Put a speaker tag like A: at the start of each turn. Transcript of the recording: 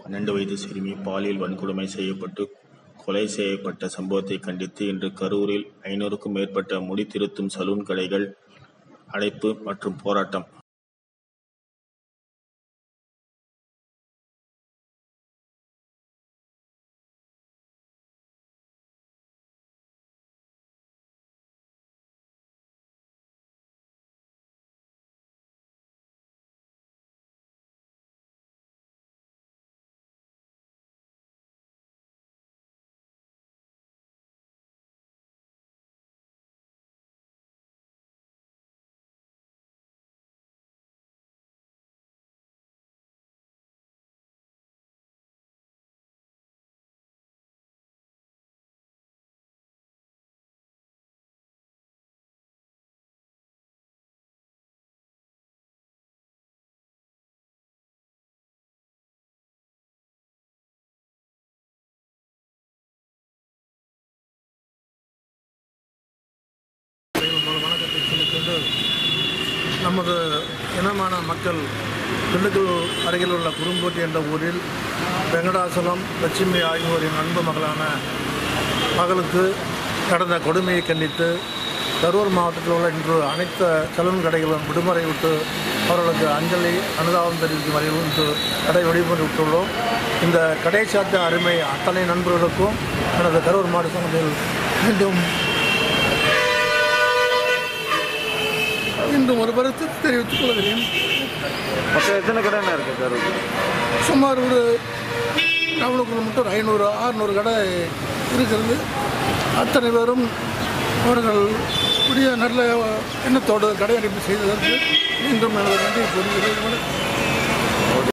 A: பன்னெண்டு வயது சிறுமி பாலியல் வன்கொடுமை செய்யப்பட்டு கொலை செய்யப்பட்ட சம்பவத்தை கண்டித்து இன்று கரூரில் ஐநூறுக்கும் மேற்பட்ட முடி திருத்தும் சலூன் கடைகள் அடைப்பு மற்றும் போராட்டம்
B: ஒரு வணக்கத்தை சொல்லிக்கொண்டு நமது இனமான மக்கள் திண்டுக்கல் அருகில் உள்ள குறும்போட்டி என்ற ஊரில் வெங்கடாசலம் லட்சுமி ஆகியோரின் அன்பு மகளான மகளுக்கு நடந்த கொடுமையை கண்டித்து கரூர் மாவட்டத்தில் உள்ள இன்று அனைத்து சலூன் கடைகளும் விடுமுறை விட்டு அவர்களுக்கு அஞ்சலி அனுதாபம் தெரிவிக்கும் வகையில் இன்று கடை வெடிமுறை விட்டுள்ளோம் இந்த கடை சார்ந்த அருமை அத்தனை நண்பர்களுக்கும் எனது கரூர் மாவட்ட சங்கத்தில் மீண்டும் மீண்டும் ஒரு கருத்து தெரிவித்துக் கொள்கிறேன்
C: மொத்தம் எத்தனை கடைண்ணா இருக்கு கரூர்
B: சுமார் ஒரு டவுனுக்குள்ள மட்டும் ஒரு ஐநூறு ஆறுநூறு கடை இருக்கிறது அத்தனை பேரும் அவர்கள் புதிய நல்ல எண்ணத்தோடு கடையடைப்பு செய்ததற்கு மீண்டும் எனது நன்றி கூறுகிறேன்